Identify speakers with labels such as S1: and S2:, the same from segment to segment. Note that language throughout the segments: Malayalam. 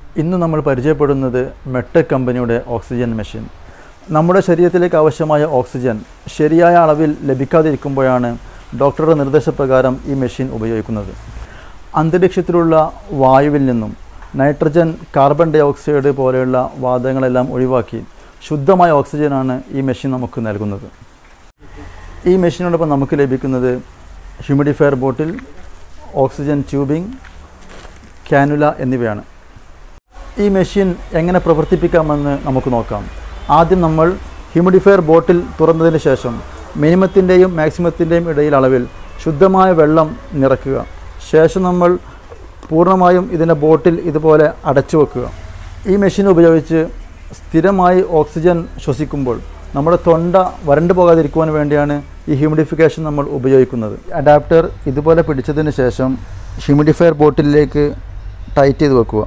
S1: ഇന്ന് നമ്മൾ പരിചയപ്പെടുന്നത് മെട്ടെക് കമ്പനിയുടെ ഓക്സിജൻ മെഷീൻ നമ്മുടെ ശരീരത്തിലേക്ക് ആവശ്യമായ ഓക്സിജൻ ശരിയായ അളവിൽ ലഭിക്കാതിരിക്കുമ്പോഴാണ് ഡോക്ടറുടെ നിർദ്ദേശപ്രകാരം ഈ മെഷീൻ ഉപയോഗിക്കുന്നത് അന്തരീക്ഷത്തിലുള്ള വായുവിൽ നിന്നും നൈട്രജൻ കാർബൺ ഡൈ ഓക്സൈഡ് പോലെയുള്ള വാതകങ്ങളെല്ലാം ഒഴിവാക്കി ശുദ്ധമായ ഓക്സിജനാണ് ഈ മെഷീൻ നമുക്ക് നൽകുന്നത് ഈ മെഷീനോടൊപ്പം നമുക്ക് ലഭിക്കുന്നത് humidifier bottle oxygen tubing cannula എന്നിവയാണ് ഈ മെഷീൻ എങ്ങനെ പ്രവർത്തിപ്പിക്കാമെന്ന് നമുക്ക് നോക്കാം ആദ്യം നമ്മൾ ഹ്യൂമിഡിഫയർ ബോട്ടിൽ തുറന്നതിന് ശേഷം മിനിമത്തിൻ്റെയും മാക്സിമത്തിൻ്റെയും ഇടയിൽ അളവിൽ ശുദ്ധമായ വെള്ളം നിറയ്ക്കുക ശേഷം നമ്മൾ പൂർണ്ണമായും ഇതിൻ്റെ ബോട്ടിൽ ഇതുപോലെ അടച്ചു വെക്കുക ഈ മെഷീൻ ഉപയോഗിച്ച് സ്ഥിരമായി ഓക്സിജൻ ശ്വസിക്കുമ്പോൾ നമ്മുടെ തൊണ്ട വരണ്ടു പോകാതിരിക്കുവാൻ വേണ്ടിയാണ് ഈ ഹ്യൂമിഡിഫിക്കേഷൻ നമ്മൾ ഉപയോഗിക്കുന്നത് അഡാപ്റ്റർ ഇതുപോലെ പിടിച്ചതിന് ശേഷം ഹ്യൂമിഡിഫയർ ബോട്ടിലേക്ക് ടൈറ്റ് ചെയ്ത് വെക്കുക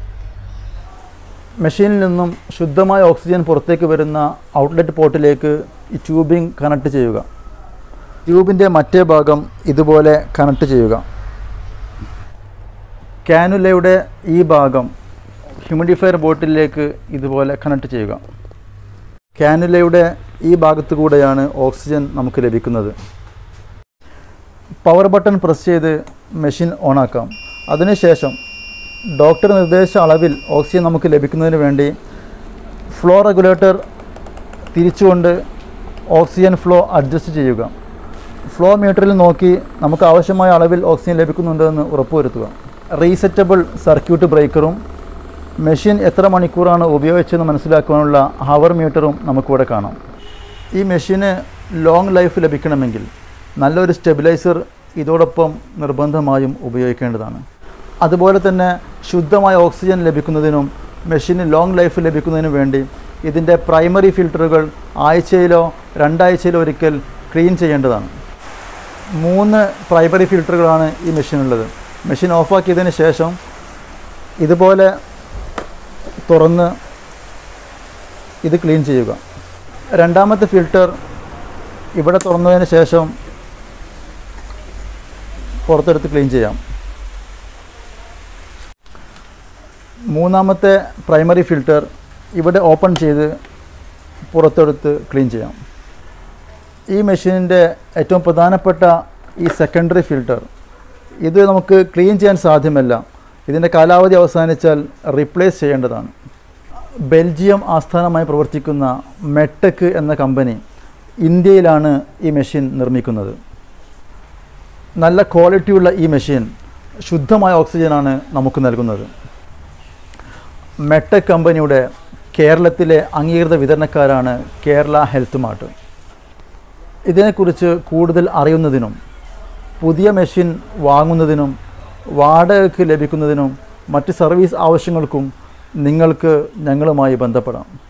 S1: മെഷീനിൽ നിന്നും ശുദ്ധമായ ഓക്സിജൻ പുറത്തേക്ക് വരുന്ന ഔട്ട്ലെറ്റ് പോർട്ടിലേക്ക് ഈ ട്യൂബിംഗ് കണക്ട് ചെയ്യുക ട്യൂബിൻ്റെ മറ്റേ ഭാഗം ഇതുപോലെ കണക്ട് ചെയ്യുക കാനുലയുടെ ഈ ഭാഗം ഹ്യൂമിഡിഫയർ ബോട്ടിലേക്ക് ഇതുപോലെ കണക്ട് ചെയ്യുക കാനുലയുടെ ഈ ഭാഗത്തു കൂടെയാണ് ഓക്സിജൻ നമുക്ക് ലഭിക്കുന്നത് പവർ ബട്ടൺ പ്രസ് ചെയ്ത് മെഷീൻ ഓണാക്കാം അതിനുശേഷം ഡോക്ടർ നിർദ്ദേശിച്ച അളവിൽ ഓക്സിജൻ നമുക്ക് ലഭിക്കുന്നതിന് വേണ്ടി ഫ്ലോ റെഗുലേറ്റർ തിരിച്ചുകൊണ്ട് ഓക്സിജൻ ഫ്ലോ അഡ്ജസ്റ്റ് ചെയ്യുക ഫ്ലോ മീറ്ററിൽ നോക്കി നമുക്ക് ആവശ്യമായ അളവിൽ ഓക്സിജൻ ലഭിക്കുന്നുണ്ടെന്ന് ഉറപ്പുവരുത്തുക റീസെറ്റബിൾ സർക്യൂട്ട് ബ്രേക്കറും മെഷീൻ എത്ര മണിക്കൂറാണ് ഉപയോഗിച്ചതെന്ന് മനസ്സിലാക്കുവാനുള്ള ഹവർ മീറ്ററും നമുക്കിവിടെ കാണാം ഈ മെഷീന് ലോങ് ലൈഫ് ലഭിക്കണമെങ്കിൽ നല്ലൊരു സ്റ്റെബിലൈസർ ഇതോടൊപ്പം നിർബന്ധമായും ഉപയോഗിക്കേണ്ടതാണ് അതുപോലെ തന്നെ ശുദ്ധമായ ഓക്സിജൻ ലഭിക്കുന്നതിനും മെഷീന് ലോങ് ലൈഫ് ലഭിക്കുന്നതിനും വേണ്ടി ഇതിൻ്റെ പ്രൈമറി ഫിൽറ്ററുകൾ ആഴ്ചയിലോ രണ്ടാഴ്ചയിലോ ഒരിക്കൽ ക്ലീൻ ചെയ്യേണ്ടതാണ് മൂന്ന് പ്രൈമറി ഫിൽറ്ററുകളാണ് ഈ മെഷീനുള്ളത് മെഷീൻ ഓഫാക്കിയതിന് ശേഷം ഇതുപോലെ തുറന്ന് ഇത് ക്ലീൻ ചെയ്യുക രണ്ടാമത്തെ ഫിൽറ്റർ ഇവിടെ തുറന്നതിന് ശേഷം പുറത്തെടുത്ത് ക്ലീൻ ചെയ്യാം മൂന്നാമത്തെ പ്രൈമറി ഫിൽറ്റർ ഇവിടെ ഓപ്പൺ ചെയ്ത് പുറത്തെടുത്ത് ക്ലീൻ ചെയ്യാം ഈ മെഷീനിൻ്റെ ഏറ്റവും പ്രധാനപ്പെട്ട ഈ സെക്കൻഡറി ഫിൽറ്റർ ഇത് നമുക്ക് ക്ലീൻ ചെയ്യാൻ സാധ്യമല്ല ഇതിൻ്റെ കാലാവധി അവസാനിച്ചാൽ റീപ്ലേസ് ചെയ്യേണ്ടതാണ് ബെൽജിയം ആസ്ഥാനമായി പ്രവർത്തിക്കുന്ന മെട്ടെക് എന്ന കമ്പനി ഇന്ത്യയിലാണ് ഈ മെഷീൻ നിർമ്മിക്കുന്നത് നല്ല ക്വാളിറ്റിയുള്ള ഈ മെഷീൻ ശുദ്ധമായ ഓക്സിജനാണ് നമുക്ക് നൽകുന്നത് മെട്ടെക് കമ്പനിയുടെ കേരളത്തിലെ അംഗീകൃത വിതരണക്കാരാണ് കേരള ഹെൽത്ത് മാർട്ട് ഇതിനെക്കുറിച്ച് കൂടുതൽ അറിയുന്നതിനും പുതിയ മെഷീൻ വാങ്ങുന്നതിനും വാടകയ്ക്ക് ലഭിക്കുന്നതിനും മറ്റ് സർവീസ് ആവശ്യങ്ങൾക്കും നിങ്ങൾക്ക് ഞങ്ങളുമായി ബന്ധപ്പെടാം